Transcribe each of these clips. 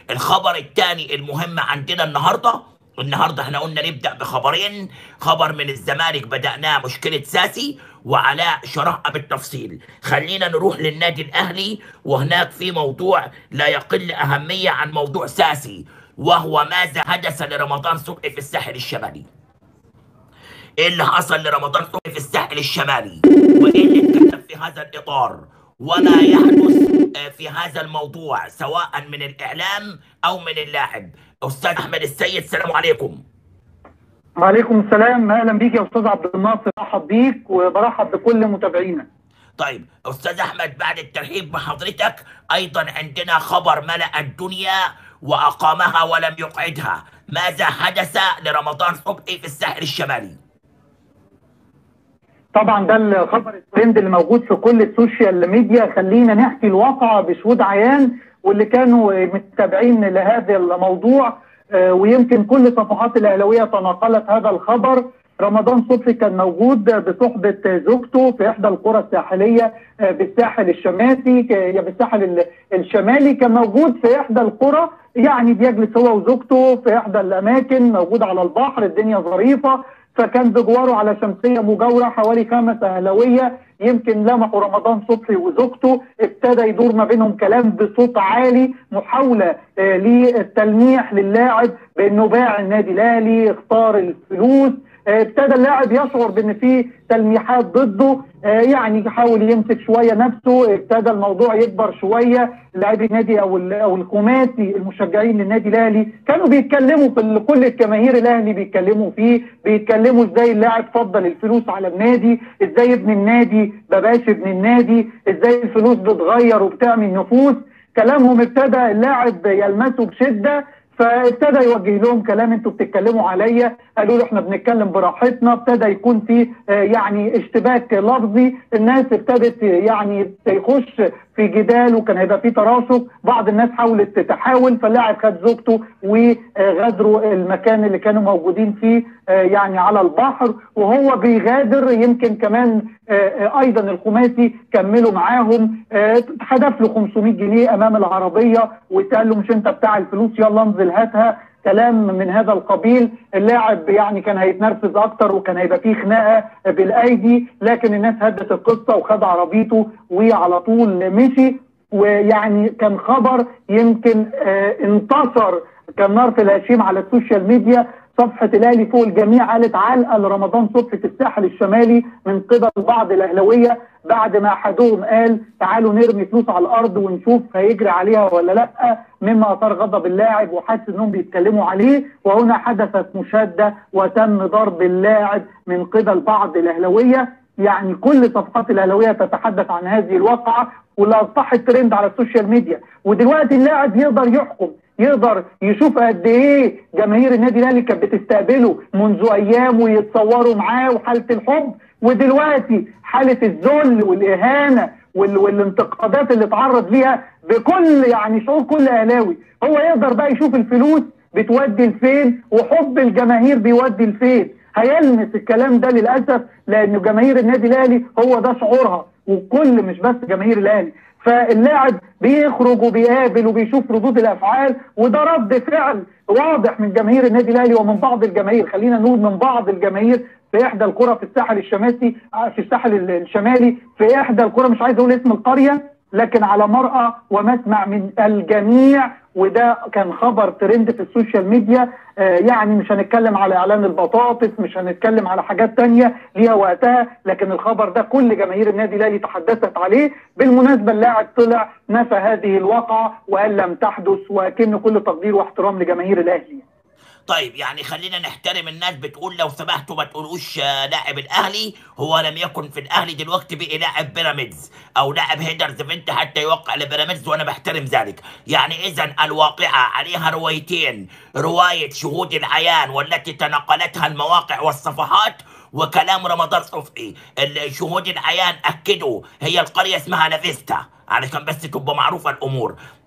الخبر الثاني المهم عندنا النهارده النهارده احنا قلنا نبدا بخبرين خبر من الزمالك بداناه مشكله ساسي وعلاء شرحها بالتفصيل خلينا نروح للنادي الاهلي وهناك في موضوع لا يقل اهميه عن موضوع ساسي وهو ماذا حدث لرمضان صبحي في الساحل الشمالي ايه اللي حصل لرمضان صبحي في الساحل الشمالي وايه اللي اتكتب في هذا الاطار وما يحدث آه، في هذا الموضوع سواء من الاعلام او من اللاعب استاذ احمد السيد السلام عليكم وعليكم السلام اهلا بيك يا استاذ عبد الناصر برحب بيك وبرحب بكل متابعينا طيب استاذ احمد بعد الترحيب بحضرتك ايضا عندنا خبر ملأ الدنيا واقامها ولم يقعدها ماذا حدث لرمضان صبحي في الساحل الشمالي طبعا ده الخبر الترند اللي موجود في كل السوشيال ميديا خلينا نحكي الواقع بشهود عيان واللي كانوا متابعين لهذا الموضوع آه، ويمكن كل صفحات الاهلاويه تناقلت هذا الخبر رمضان صبحي كان موجود بصحبة زوجته في إحدى القرى الساحلية آه، بالساحل الشمالي ك- يا بالساحل ال- الشمالي كان موجود في إحدى القرى يعني بيجلس هو وزوجته في إحدى الأماكن موجود على البحر الدنيا ظريفة فكان بجواره على شمسية مجاورة حوالي خمس أهلاوية يمكن لمحوا رمضان صبحي وزوجته ابتدى يدور ما بينهم كلام بصوت عالي محاولة آه، للتلميح للاعب بأنه باع النادي الأهلي اختار الفلوس آه، ابتدى اللاعب يشعر بان في تلميحات ضده آه، يعني يحاول يمسك شويه نفسه ابتدى الموضوع يكبر شويه لاعبي النادي او ال- او الخماسي المشجعين للنادي الاهلي كانوا بيتكلموا في ال- كل الجماهير الاهلي بيتكلموا فيه بيتكلموا ازاي اللاعب فضل الفلوس على النادي ازاي ابن النادي بباش ابن النادي ازاي الفلوس بتغير وبتعمل نفوس كلامهم ابتدى اللاعب يلمسه بشده فابتدى يوجه لهم كلام انتوا بتتكلموا عليا قالوا له احنا بنتكلم براحتنا ابتدى يكون في آه، يعني اشتباك لفظي الناس ابتدت يعني تخش في جدال وكان هيبقى في تراشق بعض الناس حاولت تحاول فاللاعب خد زوجته وغادروا المكان اللي كانوا موجودين فيه آه، يعني على البحر وهو بيغادر يمكن كمان آه، آه، ايضا الخماسي كملوا معاهم آه، اتحدف له 500 جنيه امام العربيه واتقال له مش انت بتاع الفلوس يلا انزل هاتها كلام من هذا القبيل اللاعب يعني كان هيتنرفز اكتر وكان هيبقى فيه خناقه بالايدي لكن الناس هدت القصه وخد عربيته وعلى طول مشي ويعني كان خبر يمكن آه انتصر كان نار في الهشيم على السوشيال ميديا صفحة الأهلي فوق الجميع قالت علقة لرمضان صبحي في الساحل الشمالي من قبل بعض الأهلاوية بعد ما أحدهم قال تعالوا نرمي فلوس على الأرض ونشوف هيجري عليها ولا لأ مما أثار غضب اللاعب وحس إنهم بيتكلموا عليه وهنا حدثت مشادة وتم ضرب اللاعب من قبل بعض الأهلاوية يعني كل صفحات الاهلاويه تتحدث عن هذه الواقعه واللي اصبحت ترند على السوشيال ميديا ودلوقتي اللاعب يقدر يحكم يقدر يشوف قد ايه جماهير النادي الاهلي كانت بتستقبله منذ ايام ويتصوروا معاه وحاله الحب ودلوقتي حاله الذل والاهانه وال- والانتقادات اللي اتعرض ليها بكل يعني شعور كل اهلاوي هو يقدر بقى يشوف الفلوس بتودي لفين وحب الجماهير بيودي لفين هيلمس الكلام ده للاسف لان جماهير النادي الاهلي هو ده شعورها وكل مش بس جماهير الاهلي فاللاعب بيخرج وبيقابل وبيشوف ردود الافعال وده رد فعل واضح من جماهير النادي الاهلي ومن بعض الجماهير خلينا نقول من بعض الجماهير في احدى القرى في الساحل الشمالي في الساحل الشمالي في احدى القرى مش عايز اقول اسم القريه لكن على مرأى ومسمع من الجميع وده كان خبر ترند في السوشيال ميديا آه يعني مش هنتكلم على اعلان البطاطس مش هنتكلم على حاجات تانية ليها وقتها لكن الخبر ده كل جماهير النادي الاهلي تحدثت عليه بالمناسبة اللاعب طلع نفى هذه الواقعة وقال لم تحدث وكأن كل تقدير واحترام لجماهير الاهلي طيب يعني خلينا نحترم الناس بتقول لو سمحتوا ما تقولوش آه، لاعب الاهلي هو لم يكن في الاهلي دلوقتي بقي لاعب بيراميدز او لاعب هيدرز فينت حتى يوقع لبيراميدز وانا بحترم ذلك يعني اذا الواقعه عليها روايتين روايه شهود العيان والتي تناقلتها المواقع والصفحات وكلام رمضان صبحي ال- شهود العيان اكدوا هي القريه اسمها لافيستا علشان بس تبقى معروفه الامور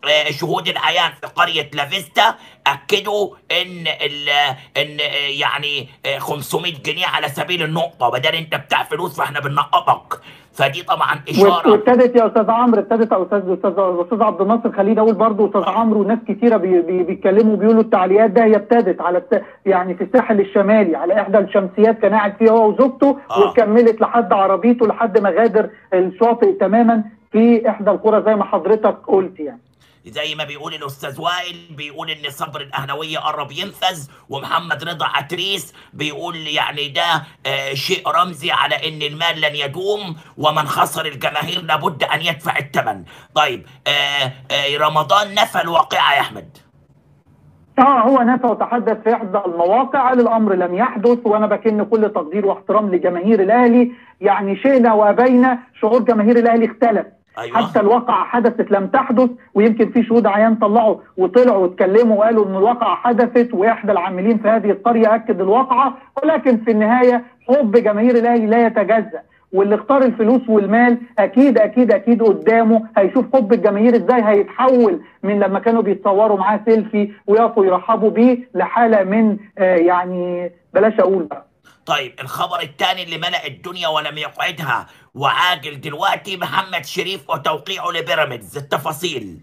آه، شهود العيان في قرية لافيستا أكدوا إن ال إن آه، يعني آه، 500 جنيه على سبيل النقطة بدل أنت بتاع فلوس فإحنا بننقطك فدي طبعا إشارة وابتدت يا استاذ عمرو ابتدت يا استاذ استاذ استاذ عبد الناصر خليني اقول برضه استاذ عمرو وناس كتيره بي بي بيتكلموا بيقولوا التعليقات ده هي ابتدت على الت... يعني في الساحل الشمالي على احدى الشمسيات كان قاعد فيها هو وزوجته آه. وكملت لحد عربيته لحد ما غادر الشاطئ تماما في احدى القرى زي ما حضرتك قلت يعني زي ما بيقول الاستاذ وائل بيقول ان صبر الاهلاويه قرب ينفذ ومحمد رضا عتريس بيقول يعني ده آه شيء رمزي على ان المال لن يدوم ومن خسر الجماهير لابد ان يدفع الثمن طيب آه آه رمضان نفى الواقعه يا احمد اه هو نفى وتحدث في احدى المواقع قال الامر لم يحدث وانا بكن كل تقدير واحترام لجماهير الاهلي يعني شئنا وابينا شعور جماهير الاهلي اختلف ايوه حتى الواقعة حدثت لم تحدث ويمكن في شهود عيان طلعوا وطلعوا واتكلموا وقالوا ان الواقعة حدثت واحدى العاملين في هذه القرية اكد الواقعة ولكن في النهاية حب جماهير الاهلي لا يتجزأ واللي اختار الفلوس والمال اكيد اكيد اكيد قدامه هيشوف حب الجماهير ازاي هيتحول من لما كانوا بيتصوروا معاه سيلفي ويقفوا يرحبوا بيه لحالة من آه يعني بلاش اقول بقى طيب الخبر الثاني اللي ملأ الدنيا ولم يقعدها وعاجل دلوقتي محمد شريف وتوقيعه لبيراميدز التفاصيل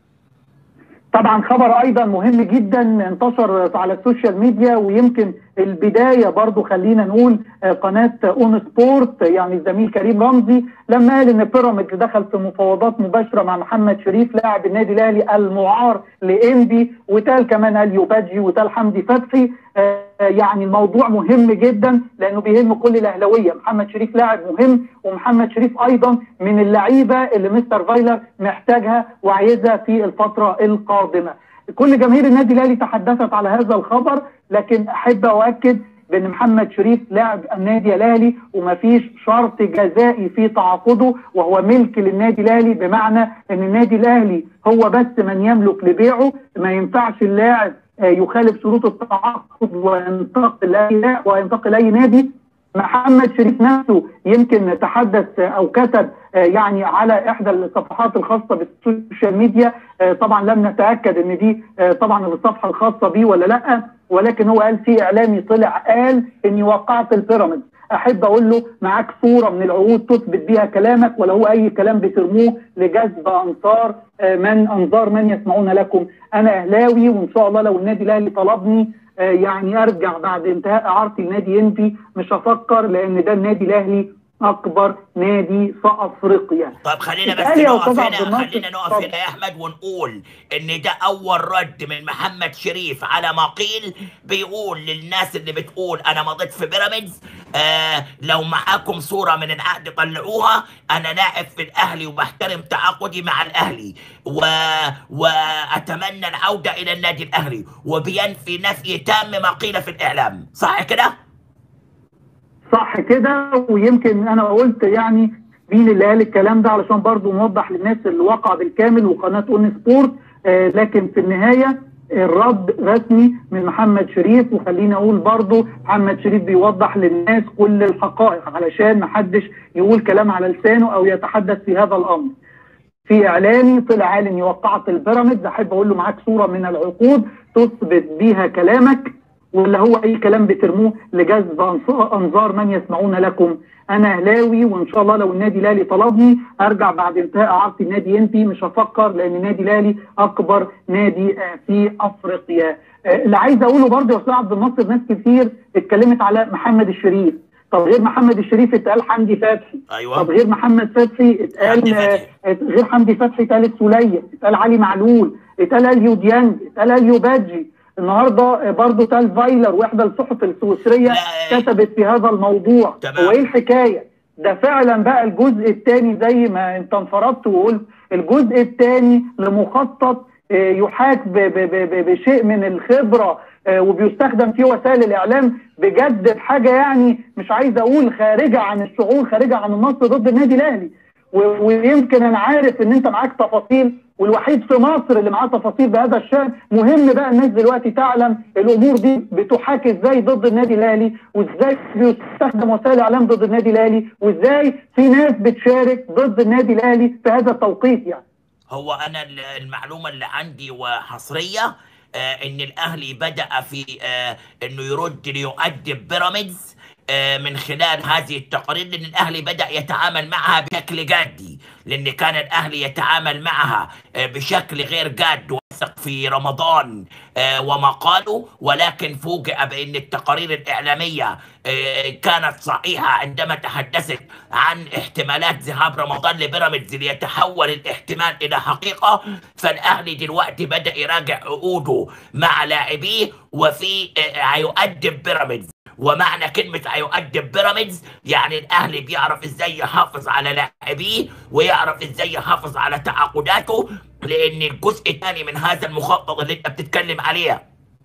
طبعا خبر ايضا مهم جدا انتشر على السوشيال ميديا ويمكن البدايه برضو خلينا نقول آه، قناه اون سبورت يعني الزميل كريم رمزي لما قال ان بيراميدز دخل في مفاوضات مباشره مع محمد شريف لاعب النادي الاهلي المعار لانبي وتال كمان اليو بادجي وتال حمدي فتحي آه، يعني الموضوع مهم جدا لانه بيهم كل الاهلاويه محمد شريف لاعب مهم ومحمد شريف ايضا من اللعيبه اللي مستر فايلر محتاجها وعايزها في الفتره القادمه كل جماهير النادي الاهلي تحدثت على هذا الخبر لكن احب اؤكد بان محمد شريف لاعب النادي الاهلي ومفيش شرط جزائي في تعاقده وهو ملك للنادي الاهلي بمعنى ان النادي الاهلي هو بس من يملك لبيعه ما ينفعش اللاعب آه، يخالف شروط التعاقد وينتقل لاي وينتقل اي نادي محمد شريف نفسه يمكن تحدث او كتب آه، يعني على احدى الصفحات الخاصه بالسوشيال ميديا آه، طبعا لم نتاكد ان دي آه، طبعا الصفحه الخاصه بيه ولا لا ولكن هو قال في اعلامي طلع قال اني وقعت البيراميدز احب اقول له معاك صوره من العقود تثبت بيها كلامك ولا هو اي كلام بترموه لجذب انصار آه، من انظار من يسمعون لكم انا اهلاوي وان شاء الله لو النادي الاهلي طلبني آه، يعني ارجع بعد انتهاء اعارتي لنادي انبي مش هفكر لان ده النادي الاهلي اكبر نادي في افريقيا طب خلينا بس اسأل يا نقف أستاذ عبد هنا الناصر. خلينا نقف اتفضل. هنا يا احمد ونقول ان ده اول رد من محمد شريف على ما قيل بيقول للناس اللي بتقول انا مضيت في بيراميدز آه لو معاكم صوره من العقد طلعوها انا لاعب في الاهلي وبحترم تعاقدي مع الاهلي و... واتمنى العوده الى النادي الاهلي وبينفي نفي تام ما قيل في الاعلام صح كده؟ صح كده ويمكن انا قلت يعني مين اللي قال الكلام ده علشان برضو نوضح للناس الواقع بالكامل وقناه اون سبورت آه لكن في النهايه الرد رسمي من محمد شريف وخليني اقول برضو محمد شريف بيوضح للناس كل الحقائق علشان محدش يقول كلام على لسانه او يتحدث في هذا الامر في اعلامي طلع قال اني وقعت البيراميدز احب اقول له معاك صوره من العقود تثبت بيها كلامك ولا هو اي كلام بترموه لجذب أنص- انظار من يسمعون لكم انا اهلاوي وان شاء الله لو النادي الاهلي طلبني ارجع بعد انتهاء اعارتي النادي انبي مش هفكر لان النادي الاهلي اكبر نادي آه، في افريقيا آه، اللي عايز اقوله برضه يا استاذ عبد الناصر ناس كتير اتكلمت على محمد الشريف طب غير محمد الشريف اتقال حمدي فتحي ايوه طب غير محمد فتحي اتقال حمدي فتحي. آه، غير حمدي فتحي اتقال السوليه اتقال علي معلول اتقال اليو ديانج اتقال اليو بادجي النهارده آه، برضه تال فايلر واحدى الصحف السويسريه لا، كتبت في هذا الموضوع تمام. هو ايه الحكايه ده فعلا بقى الجزء الثاني زي ما انت انفردت وقلت الجزء الثاني لمخطط آه، يحاك ب- ب- ب- بشيء من الخبره آه، وبيستخدم في وسائل الاعلام بجد بحاجه يعني مش عايز اقول خارجه عن الشعور خارجه عن النص ضد النادي الاهلي و- ويمكن انا عارف ان انت معاك تفاصيل والوحيد في مصر اللي معاه تفاصيل بهذا الشان مهم بقى الناس دلوقتي تعلم الامور دي بتحاك ازاي ضد النادي الاهلي وازاي بيستخدم وسائل الاعلام ضد النادي الاهلي وازاي في ناس بتشارك ضد النادي الاهلي في هذا التوقيت يعني هو انا ال- المعلومه اللي عندي وحصريه آه ان الاهلي بدا في آه انه يرد ليؤدب بيراميدز آه من خلال هذه التقارير لان الاهلي بدا يتعامل معها بشكل جادي لان كان الاهلي يتعامل معها آه بشكل غير جاد وثق في رمضان آه وما قالوا ولكن فوجئ بان التقارير الاعلاميه آه كانت صحيحه عندما تحدثت عن احتمالات ذهاب رمضان لبيراميدز ليتحول الاحتمال الى حقيقه فالاهلي دلوقتي بدا يراجع عقوده مع لاعبيه وفي آه، هيؤدب بيراميدز ومعنى كلمة هيؤدب بيراميدز يعني الأهلي بيعرف إزاي يحافظ على لاعبيه ويعرف إزاي يحافظ على تعاقداته لأن الجزء الثاني من هذا المخطط اللي أنت بتتكلم عليه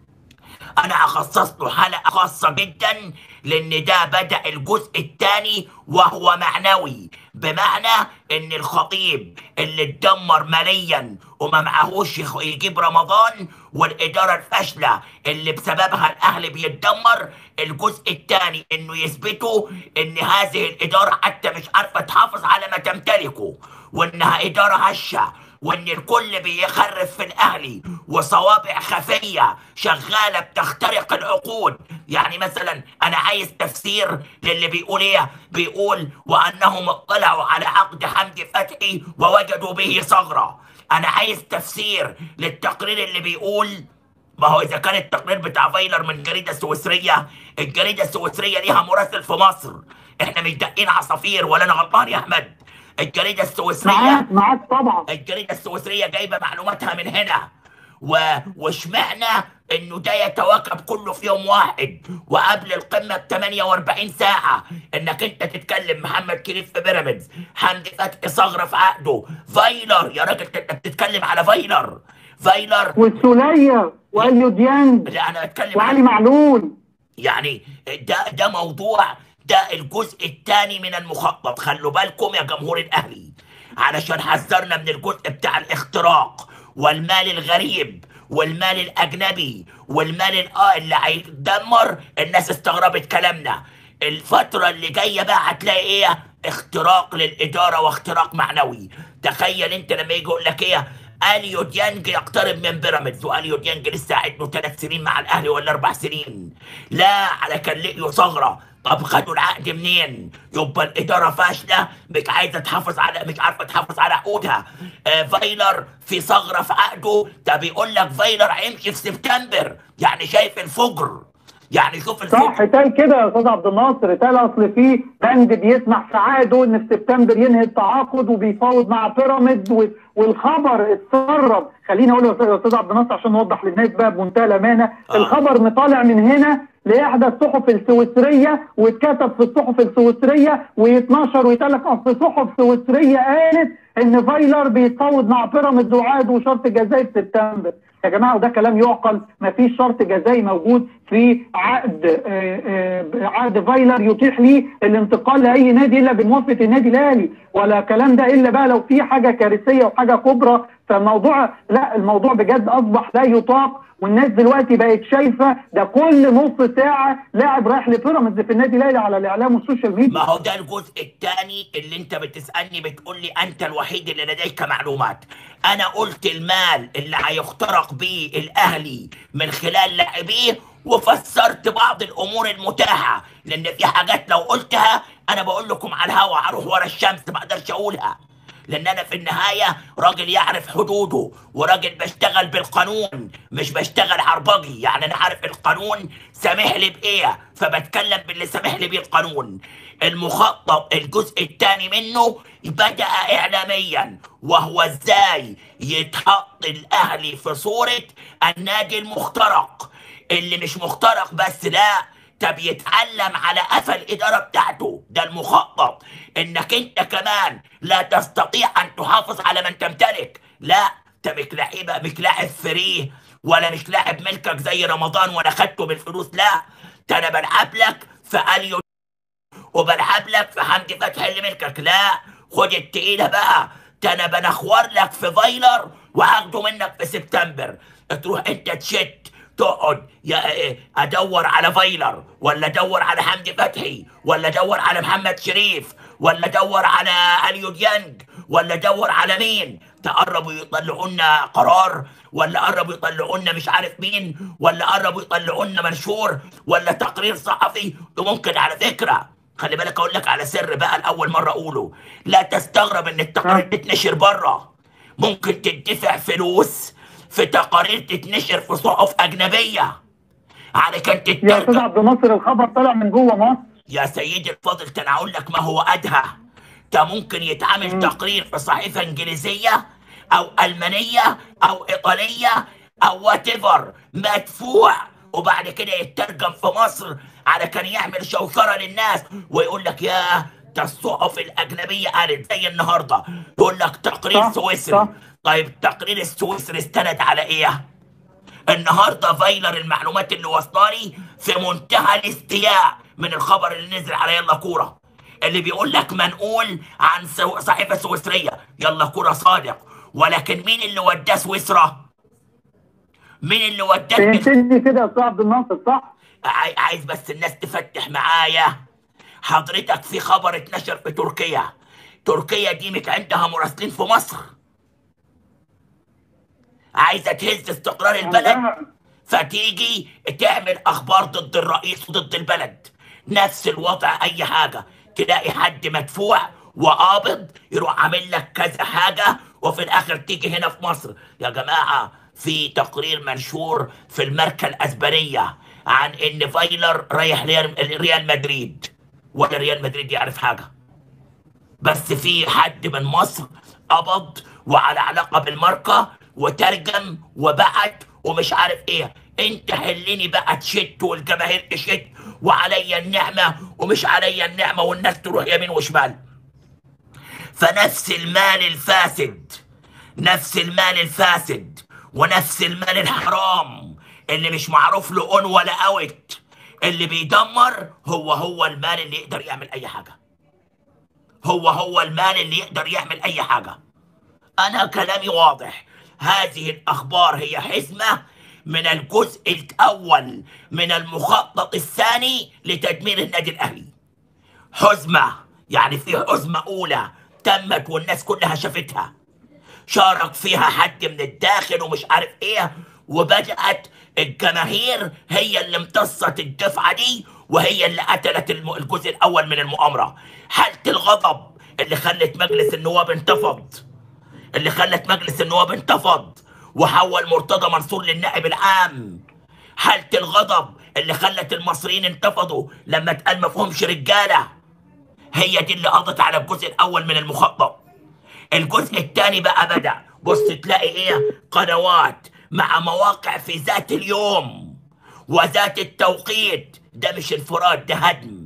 انا هخصص له حلقه خاصه جدا لان ده بدا الجزء الثاني وهو معنوي بمعنى ان الخطيب اللي اتدمر ماليا وما معهوش يخ- يجيب رمضان والاداره الفاشله اللي بسببها الاهلي بيتدمر الجزء الثاني انه يثبتوا ان هذه الاداره حتى مش عارفه تحافظ على ما تمتلكه وانها اداره هشه وان الكل بيخرف في الاهلي وصوابع خفيه شغاله بتخترق العقود يعني مثلا انا عايز تفسير للي بيقول ايه بيقول وانهم اطلعوا على عقد حمدي فتحي ووجدوا به ثغره انا عايز تفسير للتقرير اللي بيقول ما هو اذا كان التقرير بتاع فايلر من الجريده السويسريه الجريده السويسريه ليها مراسل في مصر احنا مش دقين عصافير ولا انا غلطان يا احمد الجريده السويسريه معاك معاك طبعا الجريدة السويسرية جايبة معلوماتها من هنا و... واشمعنى انه ده يتواكب كله في يوم واحد وقبل القمة ب 48 ساعة انك انت تتكلم محمد كريف في بيراميدز حمدي فتحي ثغرة في عقده فايلر يا راجل انت بتتكلم على فايلر فايلر والسوليه واليو ديانج لا انا بتكلم وعلي على معلول يعني ده ده موضوع ده الجزء الثاني من المخطط خلوا بالكم يا جمهور الاهلي علشان حذرنا من الجزء بتاع الاختراق والمال الغريب والمال الاجنبي والمال ال- آه اللي هيتدمر الناس استغربت كلامنا الفتره اللي جايه بقى هتلاقي ايه اختراق للاداره واختراق معنوي تخيل انت لما يجي يقول لك ايه اليو ديانج يقترب من بيراميدز واليو ديانج لسه قاعد له ثلاث سنين مع الاهلي ولا اربع سنين لا على كان لقيوا ثغره طب خدوا العقد منين؟ يبقى الاداره فاشله مش عايزه تحافظ على مش عارفه تحافظ على عقودها آه فايلر في ثغره في عقده ده بيقول لك فايلر هيمشي في سبتمبر يعني شايف الفجر يعني شوف صح الفجر اتقال كده يا استاذ عبد الناصر اتقال اصل في بند بيسمح في عقده ان في سبتمبر ينهي التعاقد وبيفاوض مع بيراميدز و- والخبر اتسرب خليني اقول يا استاذ عبد الناصر عشان نوضح للناس بقى بمنتهى الامانه آه. الخبر مطالع من هنا لاحدى الصحف السويسريه واتكتب في الصحف السويسريه ويتنشر ويتقال لك اصل صحف سويسريه قالت ان فايلر بيتفاوض مع بيراميدز وعقد وشرط جزائي في سبتمبر يا جماعه وده كلام يعقل ما فيش شرط جزائي موجود في عقد آه، آه، عقد فايلر يتيح ليه الانتقال لاي نادي الا بموافقه النادي الاهلي ولا كلام ده الا بقى لو في حاجه كارثيه وحاجه كبرى فالموضوع لا الموضوع بجد اصبح لا يطاق والناس دلوقتي بقت شايفه ده كل نص ساعه لاعب رايح لبيراميدز في النادي الاهلي على الاعلام والسوشيال ميديا ما هو ده الجزء الثاني اللي انت بتسالني بتقول لي انت الوحيد اللي لديك معلومات انا قلت المال اللي هيخترق بيه الاهلي من خلال لاعبيه وفسرت بعض الامور المتاحه لان في حاجات لو قلتها انا بقول لكم على الهوا هروح ورا الشمس ما اقدرش اقولها لان انا في النهايه راجل يعرف حدوده وراجل بشتغل بالقانون مش بشتغل عربجي يعني انا عارف القانون سامح لي بايه فبتكلم باللي سامح لي بيه القانون المخطط الجزء الثاني منه بدا اعلاميا وهو ازاي يتحط الاهلي في صوره النادي المخترق اللي مش مخترق بس لا ده بيتعلم على قفا الإدارة بتاعته ده المخطط إنك أنت كمان لا تستطيع أن تحافظ على من تمتلك لا أنت مش لعيبة مش لاعب فريه ولا مش لاعب ملكك زي رمضان وأنا خدته بالفلوس لا ده أنا بلعب لك في أليو وبلعب لك في حمدي فتحي اللي ملكك لا خد التقيلة بقى ده أنا بنخور لك في فايلر وهاخده منك في سبتمبر تروح أنت تشت تقعد يا إيه، ادور على فايلر ولا ادور على حمدي فتحي ولا ادور على محمد شريف ولا ادور على اليو ديانج ولا ادور على مين تقربوا يطلعوا لنا قرار ولا قربوا يطلعوا لنا مش عارف مين ولا قربوا يطلعوا لنا منشور ولا تقرير صحفي وممكن على فكره خلي بالك اقول لك على سر بقى لاول مره اقوله لا تستغرب ان التقارير ها. تتنشر بره ممكن تدفع فلوس في تقارير تتنشر في صحف اجنبيه علشان يا استاذ تترجم عبد الناصر الخبر طلع من جوه مصر يا سيدي الفاضل كان اقول لك ما هو ادهى ده ممكن يتعمل مم. تقرير في صحيفه انجليزيه او المانيه او ايطاليه او وات مدفوع وبعد كده يترجم في مصر على كان يعمل شوشره للناس ويقول لك يا ده الصحف الاجنبيه قالت زي النهارده يقول لك تقرير صح، سويسري صح. طيب التقرير السويسري استند على ايه؟ النهارده فايلر المعلومات اللي وصلاني في منتهى الاستياء من الخبر اللي نزل على يلا كوره اللي بيقول لك منقول عن سو- صحيفه سويسريه يلا كوره صادق ولكن مين اللي وداه سويسرا؟ مين اللي وداه فهمتني كده يا استاذ عبد الناصر صح؟ عاي- عايز بس الناس تفتح معايا حضرتك في خبر اتنشر في تركيا تركيا دي مش عندها مراسلين في مصر عايزه تهز استقرار البلد عندها- فتيجي تعمل اخبار ضد الرئيس وضد البلد نفس الوضع اي حاجه تلاقي حد مدفوع وقابض يروح عامل لك كذا حاجه وفي الاخر تيجي هنا في مصر يا جماعه في تقرير منشور في الماركه الاسبانيه عن ان فايلر رايح ريال ريال مدريد ولا ريال مدريد يعرف حاجه بس في حد من مصر قبض وعلى علاقه بالماركه وترجم وبعت ومش عارف ايه انت حلني بقى تشت والجماهير تشت وعليا النعمه ومش عليا النعمه والناس تروح يمين وشمال فنفس المال الفاسد نفس المال الفاسد ونفس المال الحرام اللي مش معروف له اون ولا اوت اللي بيدمر هو هو المال اللي يقدر يعمل اي حاجه هو هو المال اللي يقدر يعمل اي حاجه انا كلامي واضح هذه الاخبار هي حزمه من الجزء الاول من المخطط الثاني لتدمير النادي الاهلي حزمه يعني في حزمه اولى تمت والناس كلها شافتها شارك فيها حد من الداخل ومش عارف ايه وبدأت الجماهير هي اللي امتصت الدفعة دي وهي اللي قتلت الم- الجزء الأول من المؤامرة حالة الغضب اللي خلت مجلس النواب انتفض اللي خلت مجلس النواب انتفض وحول مرتضى منصور للنائب العام حالة الغضب اللي خلت المصريين انتفضوا لما اتقال مفهومش رجالة هي دي اللي قضت على الجزء الأول من المخطط الجزء الثاني بقى بدأ بص تلاقي ايه قنوات مع مواقع في ذات اليوم وذات التوقيت ده مش انفراد ده هدم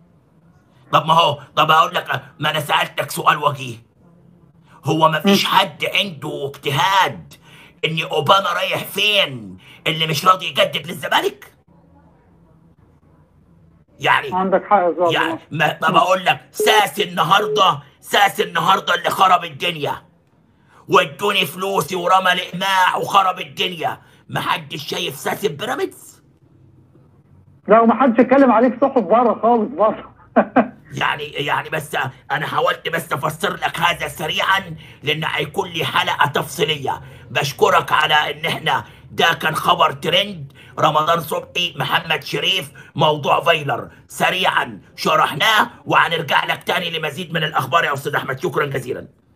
طب ما هو طب هقول لك ما انا سألتك سؤال وجيه هو ما فيش حد عنده اجتهاد ان اوباما رايح فين اللي مش راضي يجدد للزمالك يعني عندك حق يا استاذ عبد يعني الناصر ما, ما بقول لك ساس النهارده ساس النهارده اللي خرب الدنيا وادوني فلوسي ورمى الاقماع وخرب الدنيا ما حدش شايف ساس البيراميدز لا ومحدش اتكلم عليه في صحف بره خالص بره يعني يعني بس انا حاولت بس افسر لك هذا سريعا لان هيكون لي حلقه تفصيليه بشكرك على ان احنا ده كان خبر ترند رمضان صبحي محمد شريف موضوع فايلر سريعا شرحناه وهنرجع لك تاني لمزيد من الاخبار يا استاذ احمد شكرا جزيلا